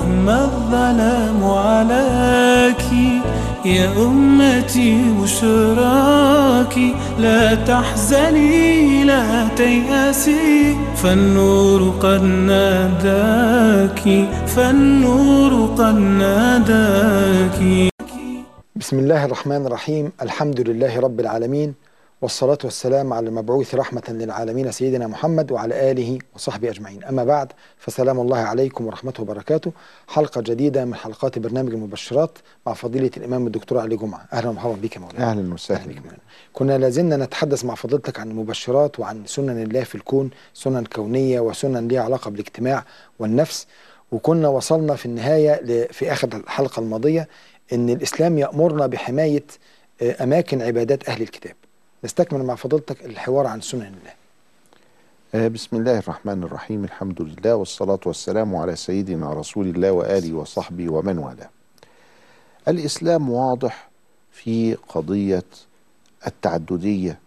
رغم الظلام عليك يا أمتي بشراك لا تحزني لا تيأسي فالنور قد ناداك فالنور قد ناداك بسم الله الرحمن الرحيم الحمد لله رب العالمين والصلاة والسلام على المبعوث رحمة للعالمين سيدنا محمد وعلى آله وصحبه أجمعين أما بعد فسلام الله عليكم ورحمته وبركاته حلقة جديدة من حلقات برنامج المبشرات مع فضيلة الإمام الدكتور علي جمعة أهلا ومرحبا بك يا مولانا اهلا وسهلا بك مولانا. كنا لازلنا نتحدث مع فضيلتك عن المبشرات وعن سنن الله في الكون سنن كونية وسنن ليها علاقة بالاجتماع والنفس وكنا وصلنا في النهاية ل- في آخر الحلقة الماضية أن الإسلام يأمرنا بحماية آه، أماكن عبادات أهل الكتاب نستكمل مع فضيلتك الحوار عن سنن الله آه، بسم الله الرحمن الرحيم الحمد لله والصلاة والسلام على سيدنا رسول الله وآله وصحبه ومن والاه الإسلام واضح في قضية التعددية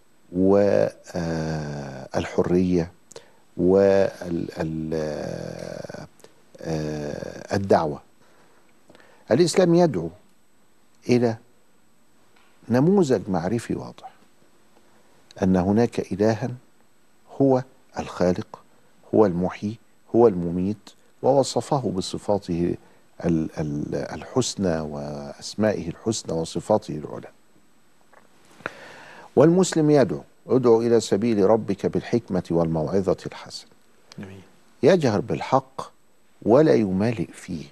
والحرية والدعوة الإسلام يدعو إلى نموذج معرفي واضح أن هناك إلها هو الخالق هو المحيي هو المميت ووصفه بصفاته ال- ال- الحسنى وأسمائه الحسنى وصفاته العلى والمسلم يدعو ادعو إلى سبيل ربك بالحكمة والموعظة الحسنة جميل يجهر بالحق ولا يمالئ فيه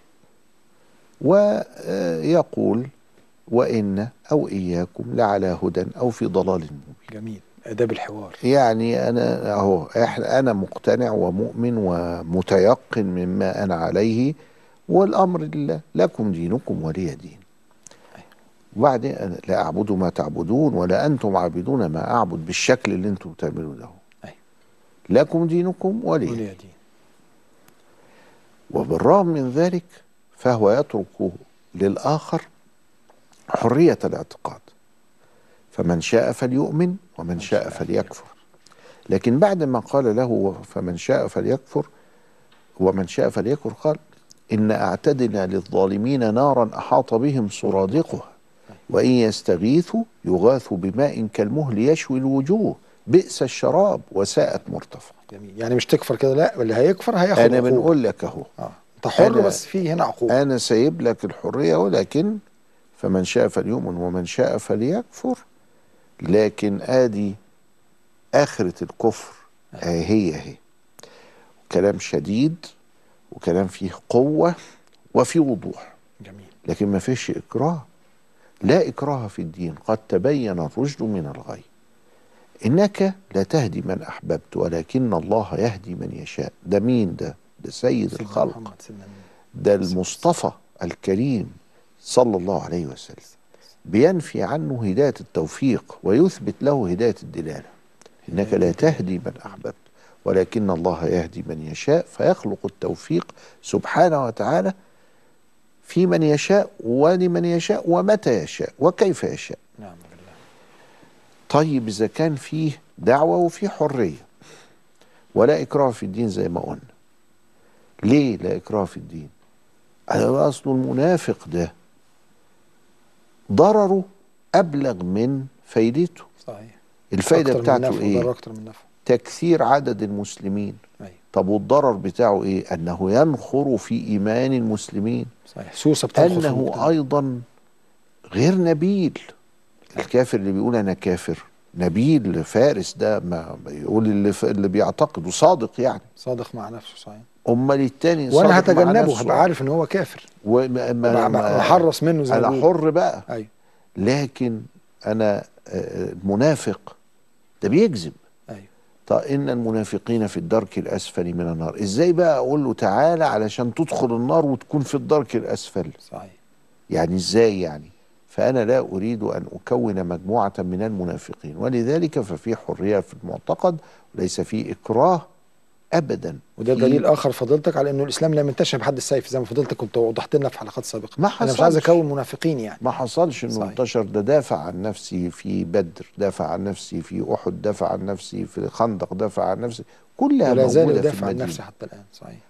ويقول وإن أو إياكم لعلى هدى أو في ضلال مبين جميل آداب الحوار يعني انا اهو احنا انا مقتنع ومؤمن ومتيقن مما انا عليه والامر لله لكم دينكم ولي دين وبعدين أنا لا اعبد ما تعبدون ولا انتم عابدون ما اعبد بالشكل اللي انتم بتعملوه ده أي. لكم دينكم ولي دين ولي دين وبالرغم من ذلك فهو يترك للآخر حرية الاعتقاد فمن شاء فليؤمن ومن شاء فليكفر لكن بعد ما قال له فمن شاء فليكفر ومن شاء فليكفر قال إن أعتدنا للظالمين نارا أحاط بهم سرادقها وإن يستغيثوا يغاثوا بماء كالمهل يشوي الوجوه بئس الشراب وساءت مرتفع جميل يعني مش تكفر كده لا واللي هيكفر هياخد أنا عقوبة. بنقول لك أهو اه انت حر أنا- بس في هنا عقوبة أنا سايب لك الحرية ولكن فمن شاء فليؤمن ومن شاء فليكفر لكن آدي آخرة الكفر آه هي هي كلام شديد وكلام فيه قوة وفيه وضوح جميل لكن ما فيش إكراه لا إكراه في الدين قد تبين الرشد من الغي إنك لا تهدي من أحببت ولكن الله يهدي من يشاء ده مين ده ده سيد سيدنا الخلق محمد سيدنا النبي. ده المصطفى الكريم صلى الله عليه وسلم بينفي عنه هداية التوفيق ويثبت له هداية الدلالة إنك لا تهدي من أحببت ولكن الله يهدي من يشاء فيخلق التوفيق سبحانه وتعالى في من يشاء ولمن يشاء ومتى يشاء وكيف يشاء نعم بالله طيب إذا كان فيه دعوة وفيه حرية ولا إكراه في الدين زي ما قلنا ليه لا إكراه في الدين على أصل المنافق ده ضرره أبلغ من فايدته صحيح الفايدة أكتر من بتاعته نفع إيه وضر أكتر من نفع تكثير عدد المسلمين أيوة. طب والضرر بتاعه إيه أنه ينخر في إيمان المسلمين صحيح سوسة بتنخر في أنه المجتمع. أيضا غير نبيل الكافر اللي بيقول أنا كافر نبيل فارس ده ما يقول اللي, ف... اللي بيعتقد وصادق يعني صادق مع نفسه صحيح أمال التاني وانا صادق مع هتجنبه نفسه. هبقى عارف ان هو كافر وما ما ما- محرص منه زي ما أنا بيقولوا. حر بقى ايوه لكن أنا آه، المنافق ده بيكذب ايوه طيب إن المنافقين في الدرك الأسفل من النار إزاي بقى أقول له تعالى علشان تدخل النار وتكون في الدرك الأسفل صحيح يعني ازاي يعني فانا لا اريد ان اكون مجموعه من المنافقين ولذلك ففي حريه في المعتقد وليس في اكراه ابدا وده في- دليل اخر فضيلتك على انه الاسلام لا ينتشر بحد السيف زي ما فضيلتك كنت وضحت لنا في حلقات سابقه ما انا مش عايز حصلش. اكون منافقين يعني ما حصلش انه صحيح. انتشر ده دافع عن نفسي في بدر دافع عن نفسي في احد دافع عن نفسي في خندق دافع عن نفسي كلها ولا زال موجوده في يدافع عن المدينه نفسه حتى الان صحيح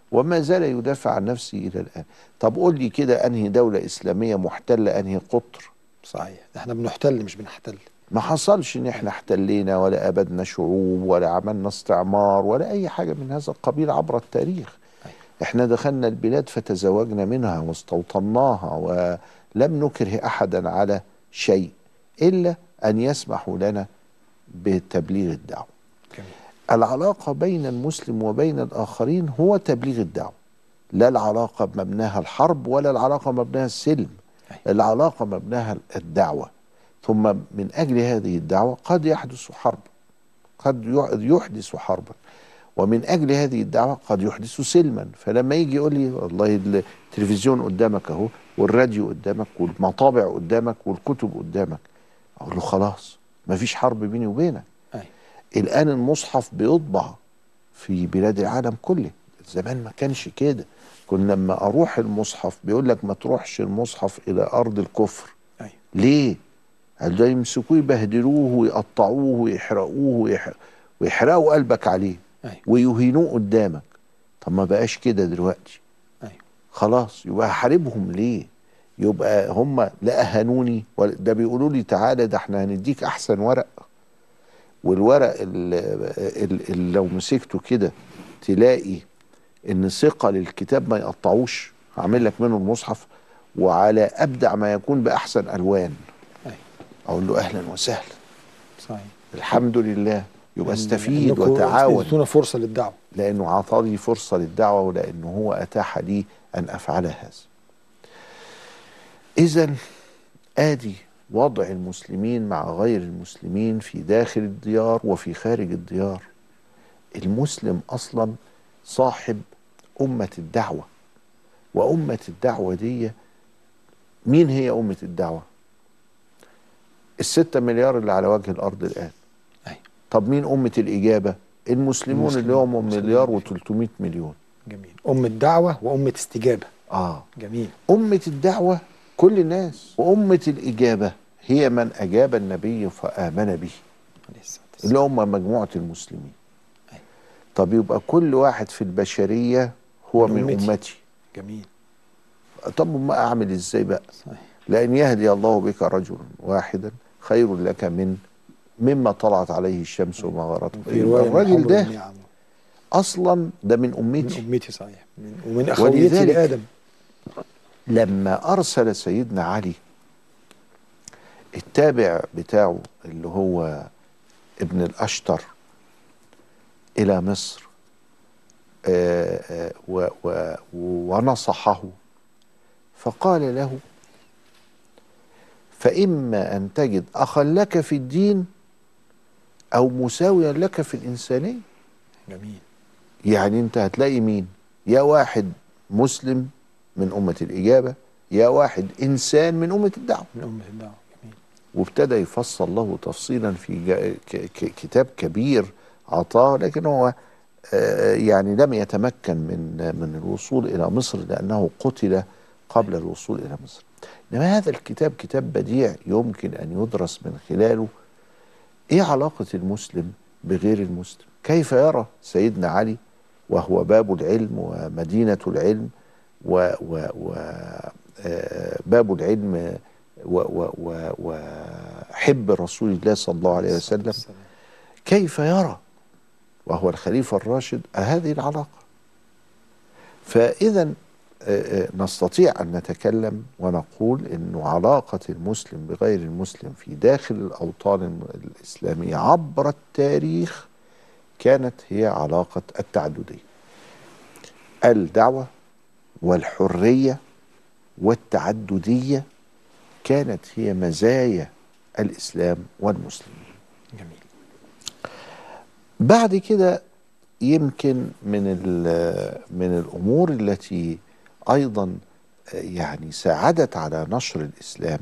وما زال يدافع عن نفسه إلى الآن طب قول لي كده أنهي دولة إسلامية محتلة أنهي قطر صحيح احنا بنحتل مش بنحتل ما حصلش ان احنا احتلينا ولا ابدنا شعوب ولا عملنا استعمار ولا اي حاجه من هذا القبيل عبر التاريخ احنا دخلنا البلاد فتزوجنا منها واستوطناها ولم نكره احدا على شيء الا ان يسمحوا لنا بتبليغ الدعوه جميل العلاقه بين المسلم وبين الاخرين هو تبليغ الدعوه لا العلاقه مبناها الحرب ولا العلاقه مبناها السلم العلاقه مبناها الدعوه ثم من اجل هذه الدعوه قد يحدث حرب قد يحدث حربا ومن اجل هذه الدعوه قد يحدث سلما فلما يجي يقول لي والله التلفزيون قدامك اهو والراديو قدامك والمطابع قدامك والكتب قدامك اقول له خلاص ما فيش حرب بيني وبينك أي. الان المصحف بيطبع في بلاد العالم كله زمان ما كانش كده كنا لما اروح المصحف بيقول لك ما تروحش المصحف الى ارض الكفر أي. ليه قال ده يمسكوه يبهدلوه ويقطعوه ويحرقوه ويحرق ويحرقوا قلبك عليه أي. ويهينوه قدامك طب ما بقاش كده دلوقتي أي. خلاص يبقى هحاربهم ليه يبقى هم لا اهانوني ولا ده بيقولوا لي تعالى ده احنا هنديك احسن ورق والورق اللي لو مسكته كده تلاقي ان ثقه للكتاب ما يقطعوش هعمل لك منه المصحف وعلى ابدع ما يكون باحسن الوان أي. اقول له اهلا وسهلا صحيح الحمد لله يبقى إن- استفيد إنكم وتعاون اديتونا فرصه للدعوه لانه عطاني فرصه للدعوه ولانه هو اتاح لي ان افعل هذا. اذا ادي وضع المسلمين مع غير المسلمين في داخل الديار وفي خارج الديار. المسلم اصلا صاحب امه الدعوه. وامه الدعوه دي مين هي امه الدعوه؟ الستة مليار اللي على وجه الارض الان. أي. طب مين امه الاجابه؟ المسلمون اللي هم المسلمين. مليار و300 مليون. جميل أمة دعوة وأمة استجابة اه جميل أمة الدعوة كل الناس وأمة الإجابة هي من أجاب النبي فآمن به عليه الصلاة والسلام اللي هم مجموعة المسلمين أيوة. طب يبقى كل واحد في البشرية هو من من أمتي. أمتي جميل طب ما أعمل إزاي بقى صحيح لأن يهدي الله بك رجلا واحدا خير لك من مما طلعت عليه الشمس وما غربت في يبقى رواية الراجل محمد ده النعم. أصلا ده من من أمتي أمتي صحيح من ومن أخويتي ولذلك لآدم لما أرسل سيدنا علي التابع بتاعه اللي هو ابن الأشتر إلى مصر آه، آه، و- و- ونصحه فقال له فإما أن تجد أخا لك في الدين أو مساويا لك في الإنسانية جميل يعني انت هتلاقي مين يا واحد مسلم من أمة الإجابة يا واحد إنسان من أمة الدعوة من أمة الدعوة جميل وابتدى يفصل له تفصيلا في جا- ك- ك- كتاب كبير عطاه لكن هو آه، يعني لم يتمكن من من الوصول إلى مصر لأنه قتل قبل الوصول إلى مصر إنما هذا الكتاب كتاب بديع يمكن أن يدرس من خلاله إيه علاقة المسلم بغير المسلم كيف يرى سيدنا علي وهو باب العلم ومدينة العلم و و و آه، باب العلم و و و وحب رسول الله صلى الله عليه وسلم السلام. كيف يرى وهو الخليفة الراشد هذه العلاقة فإذا آه، آه، نستطيع أن نتكلم ونقول أن علاقة المسلم بغير المسلم في داخل الأوطان الم- الإسلامية عبر التاريخ كانت هي علاقة التعددية الدعوة والحرية والتعددية كانت هي مزايا الإسلام والمسلمين جميل بعد كده يمكن من ال- من الامور التي ايضا يعني ساعدت على نشر الاسلام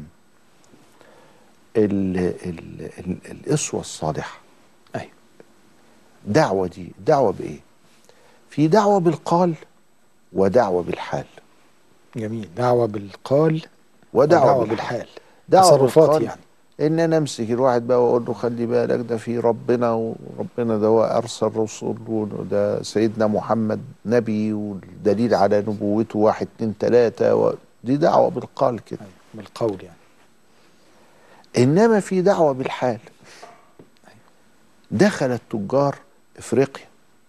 ال ال ال الاسوه الصالحه أيوة دعوه دي دعوه بايه في دعوه بالقال ودعوه بالحال جميل دعوة بالقال ودعوه, ودعوة بالحال بالحال دعوه تصرفات بالقال يعني ان انا امسك الواحد بقى واقول له خلي بالك ده في ربنا وربنا ده هو ارسل رسول وده سيدنا محمد نبي والدليل على نبوته واحد اتنين تلاته و... دي دعوه بالقال كده أيوة. بالقول يعني انما في دعوه بالحال دخل التجار افريقيا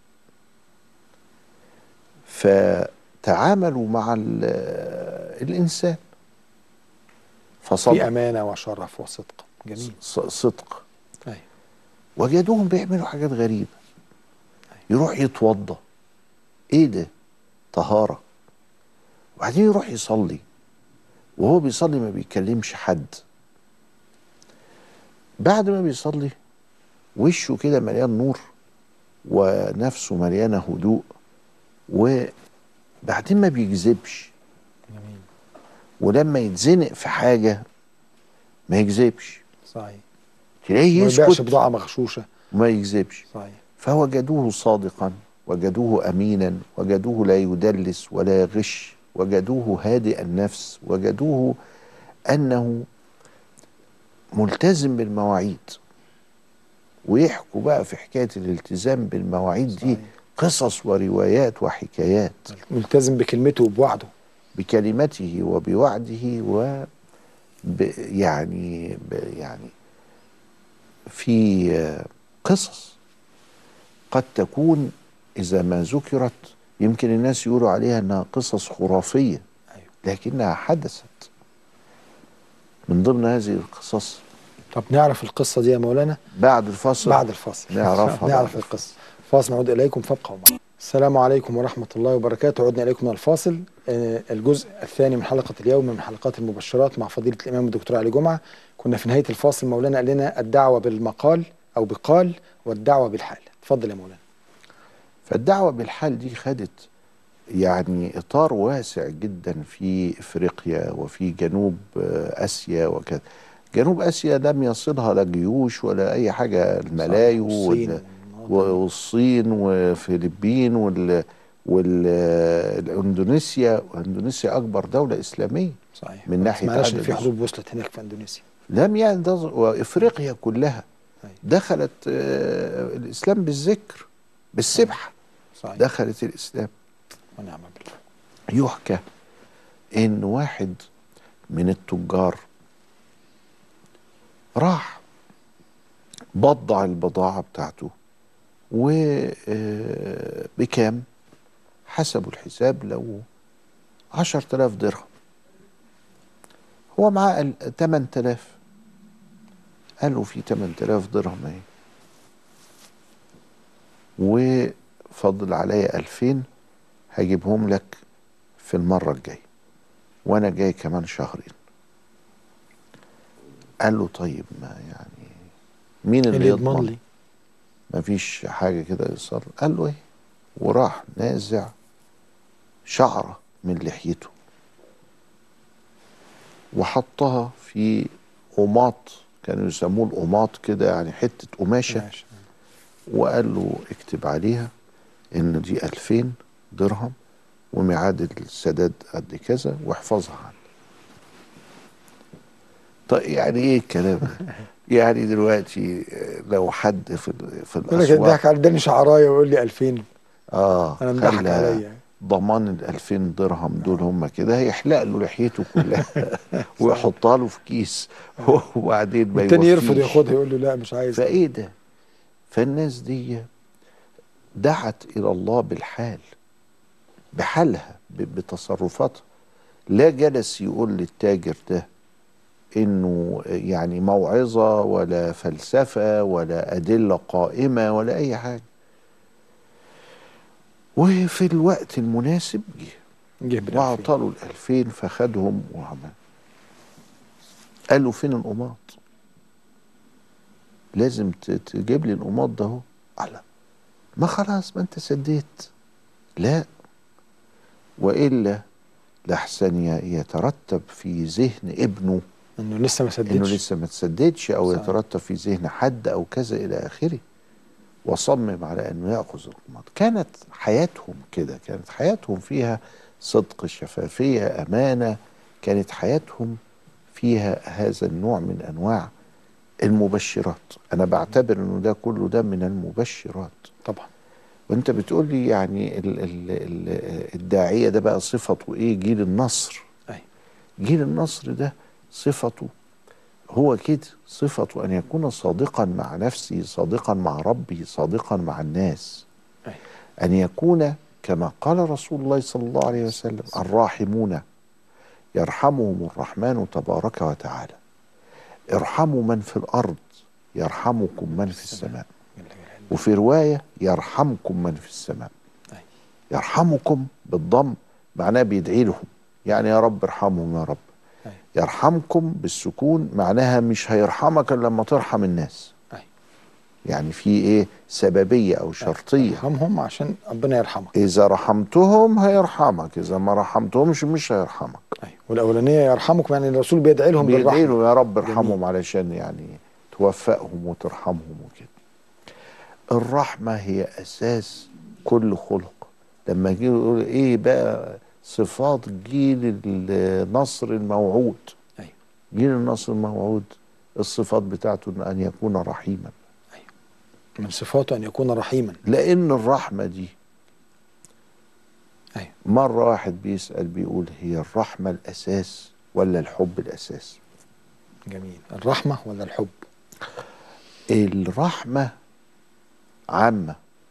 فتعاملوا مع ال- الانسان في فصدق امانه وشرف وصدق جميل ص- صدق ايوه وجدوهم بيعملوا حاجات غريبه يروح يتوضى ايه ده طهاره وبعدين يروح يصلي وهو بيصلي ما بيكلمش حد بعد ما بيصلي وشه كده مليان نور ونفسه مليانه هدوء وبعدين ما بيكذبش جميل ولما يتزنق في حاجه ما يكذبش صحيح تلاقيه ما يبيعش يسكت بضاعه مغشوشه وما يكذبش صحيح فوجدوه صادقا وجدوه امينا وجدوه لا يدلس ولا يغش وجدوه هادئ النفس وجدوه انه ملتزم بالمواعيد ويحكوا بقى في حكايه الالتزام بالمواعيد دي صحيح. قصص وروايات وحكايات ملتزم بكلمته وبوعده بكلمته وبوعده و ب يعني ب يعني في آه، قصص قد تكون إذا ما ذكرت يمكن الناس يقولوا عليها أنها قصص خرافية أيوة. لكنها حدثت من ضمن هذه القصص طب نعرف القصه دي يا مولانا بعد الفصل بعد الفاصل نعرفها نعرف بعد القصه فاصل نعود اليكم فابقوا معنا السلام عليكم ورحمه الله وبركاته عدنا اليكم من الفاصل آه، الجزء الثاني من حلقه اليوم من حلقات المبشرات مع فضيله الامام الدكتور علي جمعه كنا في نهايه الفاصل مولانا قال لنا الدعوه بالمقال او بقال والدعوه بالحال اتفضل يا مولانا فالدعوة بالحال دي خدت يعني إطار واسع جدا في إفريقيا وفي جنوب آه، آسيا وكذا جنوب آسيا لم يصلها لا جيوش ولا أي حاجة الملايو والصين وال- والمناطق. والصين وفلبين وال والاندونيسيا واندونيسيا اكبر دوله اسلاميه صحيح من ناحية معناش عدد ان في الناس. حروب وصلت هناك في اندونيسيا لم ينتظ وافريقيا كلها أيوة. دخلت آه، الاسلام بالذكر بالسبحه صحيح دخلت الاسلام ونعم بالله يحكى ان واحد من التجار راح بضع البضاعة بتاعته وبكام حسبوا الحساب لو عشر تلاف درهم هو معاه ال- تمن تلاف قالوا في تمن تلاف درهم اهي وفضل عليا ألفين هجيبهم لك في المرة الجاية وأنا جاي كمان شهرين قال له طيب ما يعني مين اللي, اللي يضمن يضمن لي مفيش حاجة كده يصر قال له ايه وراح نازع شعرة من لحيته وحطها في قماط كانوا يسموه القماط كده يعني حتة قماشة ماشي. وقال له اكتب عليها ان دي ألفين درهم وميعاد السداد قد كذا واحفظها عني طيب يعني ايه الكلام ده؟ يعني دلوقتي لو حد في ال- في يقول لك الاسواق الضحك على اداني شعرايه ويقول لي 2000 اه انا مضحك خلى عليا ضمان ال 2000 درهم دول هم كده هيحلق له لحيته كلها ويحطها له في كيس وبعدين ما والتاني يرفض يوفيش. ياخدها يقول له لا مش عايز فايه ده فالناس دي دعت الى الله بالحال بحالها ب- بتصرفاتها لا جلس يقول للتاجر ده انه يعني موعظه ولا فلسفه ولا ادله قائمه ولا اي حاجه وفي الوقت المناسب جه جه بالألفين. واعطى له الألفين فخدهم وعمل قال له فين القماط لازم ت- تجيب لي القماط ده اهو قال ما خلاص ما انت سديت لا والا لحسن ي- يترتب في ذهن ابنه انه لسه ما انه سددش لسه ما تسددش او صحيح. يترتب في ذهن حد او كذا الى اخره وصمم على انه ياخذ القماط كانت حياتهم كده كانت حياتهم فيها صدق شفافيه امانه كانت حياتهم فيها هذا النوع من انواع المبشرات انا بعتبر انه ده كله ده من المبشرات طبعا وانت بتقول لي يعني ال ال ال الداعيه ده بقى صفته ايه جيل النصر أي. جيل النصر ده صفته هو كده صفته ان يكون صادقا مع نفسه صادقا مع ربه صادقا مع الناس أي. ان يكون كما قال رسول الله صلى الله عليه وسلم الراحمون يرحمهم الرحمن تبارك وتعالى ارحموا من في الارض يرحمكم من في السماء وفي روايه يرحمكم من في السماء أي. يرحمكم بالضم معناه بيدعي لهم يعني يا رب ارحمهم يا رب أي. يرحمكم بالسكون معناها مش هيرحمك الا لما ترحم الناس أي. يعني في ايه سببيه او شرطيه ارحمهم عشان ربنا يرحمك اذا رحمتهم هيرحمك اذا ما رحمتمش مش هيرحمك أي. والاولانيه يرحمكم يعني الرسول بيدعي لهم بيدعي بالرحمه له يا رب ارحمهم جميل. علشان يعني توفقهم وترحمهم وكده الرحمة هي أساس كل خلق لما جه يقول إيه بقى صفات جيل النصر الموعود أيوة. جيل النصر الموعود الصفات بتاعته أن يكون رحيما من صفاته ان يكون رحيما لأن الرحمة دي أيوة. مرة واحد بيسأل بيقول هي الرحمة الأساس ولا الحب الأساس جميل الرحمه ولا الحب الرحمة عامة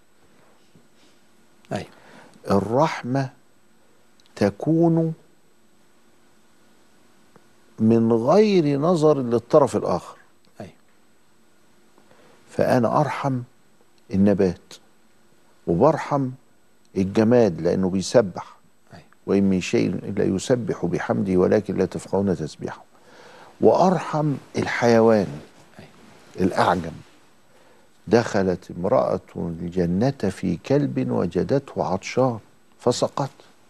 ايوه الرحمة تكون من غير نظر للطرف الآخر أيوة. فأنا أرحم النبات وبرحم الجماد لأنه بيسبح أيوة. وإن من شيء إلا يسبح بحمده ولكن لا تفقهون تسبيحه وأرحم الحيوان أيوة. الأعجم دخلت امرأة الجنة في كلب وجدته عطشان فسقت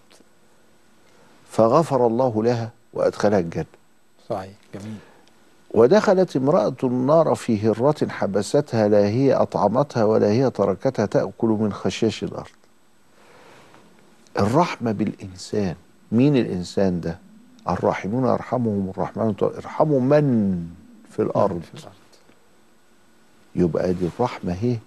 فغفر الله لها وأدخلها الجنة صحيح جميل ودخلت امرأة النار في هرة حبستها لا هي أطعمتها ولا هي تركتها تأكل من خشاش الأرض الرحمة بالإنسان مين الإنسان ده الراحمون يرحمهم الرحمن ارحموا من في الأرض في الارض يبقى دي الرحمة هي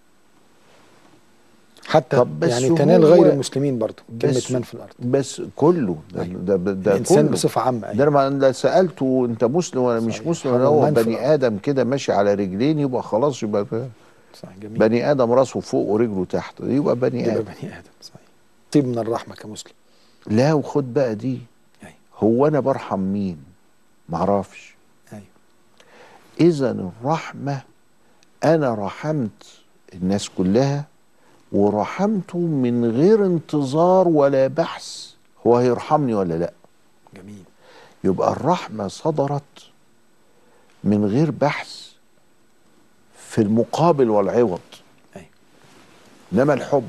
حتى طب بس يعني تنال هو- غير المسلمين برضو كلمه بس- من في الارض بس كله ده, أيوة. ده, ده الانسان كله بصفه عامه ده أيوة. أنا ما- ده سالته انت مسلم ولا مش صحيح. مسلم ولا هو هو من في بني الأرض. ادم كده ماشي على رجلين يبقى خلاص يبقى ده صحيح جميل بني ادم راسه فوق ورجله تحت يبقى بني يبقى ادم بني ادم صحيح طيب من الرحمه كمسلم لا وخد بقى دي أيوة. هو انا برحم مين معرفش ايوه اذا الرحمه انا رحمت الناس كلها ورحمته من غير انتظار ولا بحث هو هيرحمني ولا لا جميل يبقى الرحمة صدرت من غير بحث في المقابل والعوض أيوة. إنما الحب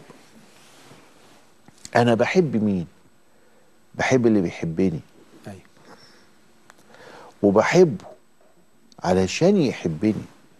أنا بحب مين؟ بحب اللي بيحبني ايوه وبحبه علشان يحبني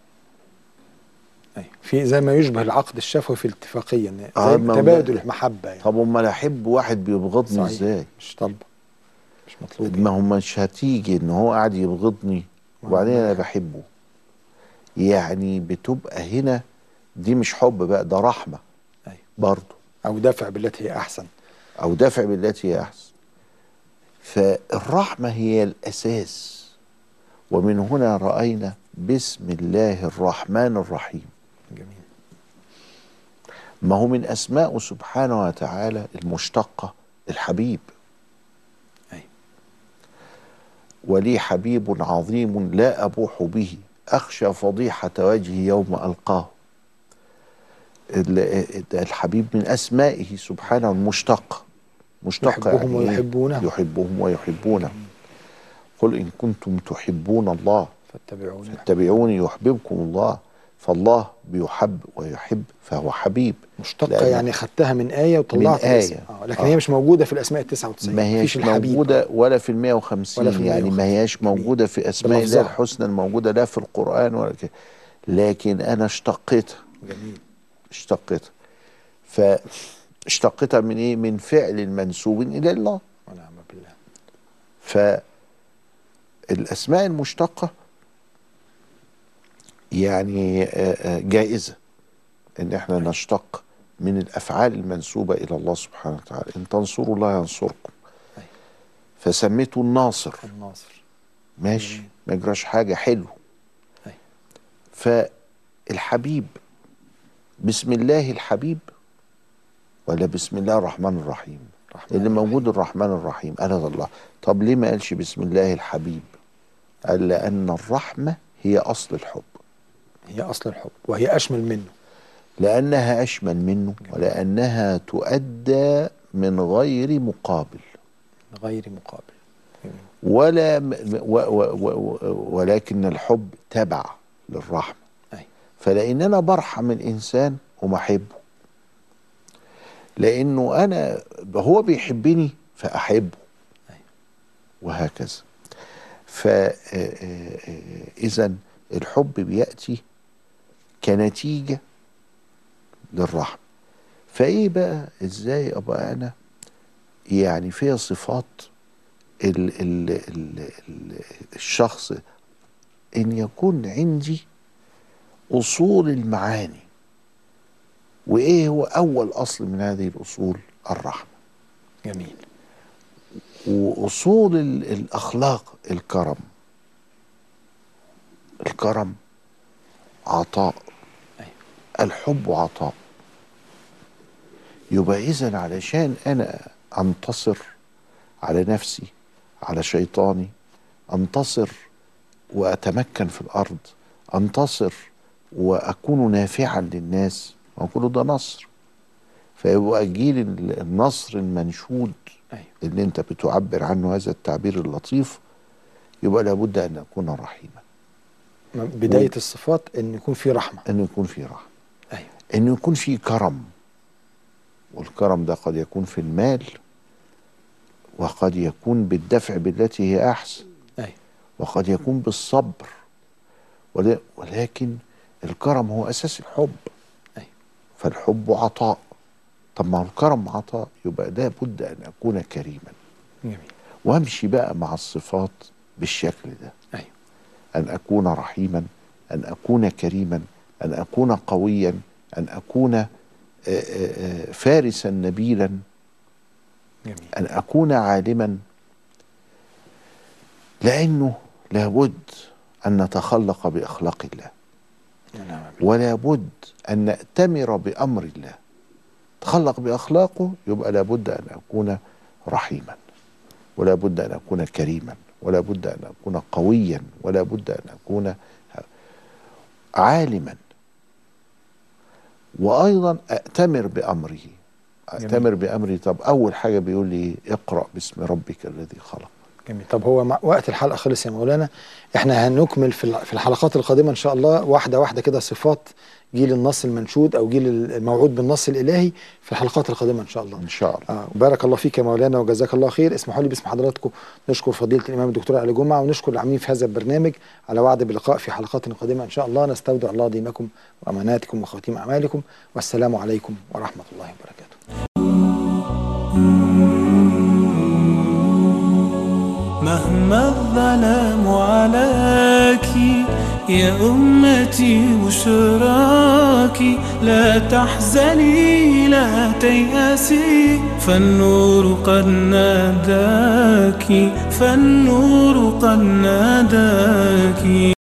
ايوه في زي ما يشبه العقد الشفوي في الاتفاقيه إن آه، زي ما هو تبادل ده- المحبه يعني طب أمال أحب واحد بيبغضني صحيح. إزاي؟ مش طالبه مش مطلوب ما هو مش هتيجي إن هو قاعد يبغضني وبعدين أنا بحبه يعني بتبقى هنا دي مش حب بقى ده رحمة أيوة. برضه او دافع بالتي هي احسن او دافع بالتي هي احسن فالرحمه هي الاساس ومن هنا راينا بسم الله الرحمن الرحيم جميل ما هو من اسماءه سبحانه وتعالى المشتقه الحبيب أيوة. ولي حبيب عظيم لا ابوح به اخشى فضيحه وجهي يوم القاه ال- الحبيب من اسمائه سبحانه المشتق مشتق يحبهم يعني إيه؟ ويحبونه. يحبهم ويحبونه قل ان كنتم تحبون الله فاتبعوني فاتبعوني يحببكم الله فالله بيحب ويحب فهو حبيب مشتقه لأن- يعني خدتها من ايه وطلعت من الاسم. آية. آه. لكن آه. هي مش موجوده في الاسماء ال 99 ما هياش مفيش الحبيب موجودة ولا في المية وخمسين ولا في يعني ما 150. هياش موجودة في أسماء الله بلفظها. الحسنى الموجودة لا في القرآن ولا كده لكن أنا اشتقيتها جميل اشتقيتها فاشتقيتها من إيه؟ من فعل منسوب إلى الله ونعم بالله فالأسماء المشتقة يعني آه، آه، جائزة ان احنا نشتق من الافعال المنسوبة الى الله سبحانه وتعالى ان تنصروا الله ينصركم أيوة. فسميته الناصر الناصر ماشي ما يجراش حاجة حلو أيوة. فالحبيب بسم الله الحبيب ولا بسم الله الرحمن الرحيم الرحمن اللي الرحيم. موجود الرحمن الرحيم قال هذا الله طب ليه ما قالش بسم الله الحبيب قال لأن الرحمة هي أصل الحب هي اصل الحب وهي اشمل منه لأنها أشمل منه ولأنها تؤدى من غير مقابل غير مقابل جميل. ولا م- م- و و و و ولكن الحب تبع للرحمة أي. فلأن أنا برحم الإنسان وما أحبه لأنه أنا هو بيحبني فأحبه أي. وهكذا فإذا الحب بيأتي كنتيجة للرحمة فإيه بقى إزاي أبقى أنا يعني فيها صفات ال ال ال ال الشخص ان يكون عندي اصول المعاني وايه هو اول اصل من هذه الاصول الرحمه جميل واصول ال- الاخلاق الكرم الكرم عطاء أيوة. الحب عطاء يبقى اذا علشان انا انتصر على نفسي على شيطاني انتصر واتمكن في الارض انتصر واكون نافعا للناس ما هو كله ده نصر فيبقى جيل ال- النصر المنشود أيوة. اللي انت بتعبر عنه هذا التعبير اللطيف يبقى لابد ان اكون رحيما بدايه الصفات ان يكون في رحمه ان يكون في رحمه ايوه انه يكون في كرم والكرم ده قد يكون في المال وقد يكون بالدفع بالتي هي احسن ايوه وقد يكون بالصبر ول- ولكن الكرم هو اساس الحب أيوة. فالحب عطاء طب ما هو الكرم عطاء يبقى ده بد ان اكون كريما جميل وامشي بقى مع الصفات بالشكل ده ايوه ان اكون رحيما ان اكون كريما ان اكون قويا ان اكون آه، آه، آه، فارسا نبيلا جميل ان اكون عالما لانه لابد ان نتخلق باخلاق الله نعم ولا بد ان ناتمر بامر الله تخلق باخلاقه يبقى لابد ان اكون رحيما ولا بد ان اكون كريما ولا بد ان اكون قويا ولا بد ان اكون عالما وايضا اتمر بامره اتمر بامره طب اول حاجه بيقول لي اقرا باسم ربك الذي خلق جميل طب هو مع وقت الحلقه خلص يا مولانا احنا هنكمل في الع- في الحلقات القادمه ان شاء الله واحده واحده كده صفات جيل النص المنشود او جيل الموعود بالنص الالهي في الحلقات القادمه ان شاء الله ان شاء الله آه بارك الله فيك يا مولانا وجزاك الله خير اسمحوا لي باسم حضراتكم نشكر فضيله الامام الدكتور علي جمعه ونشكر العاملين في هذا البرنامج على وعد بلقاء في حلقات قادمه ان شاء الله نستودع الله دينكم واماناتكم وخواتيم اعمالكم والسلام عليكم ورحمه الله وبركاته مهما الظلام عليك يا أمتي بشراكي لا تحزني لا تيأسي فالنور قد ناداك فالنور قد ناداك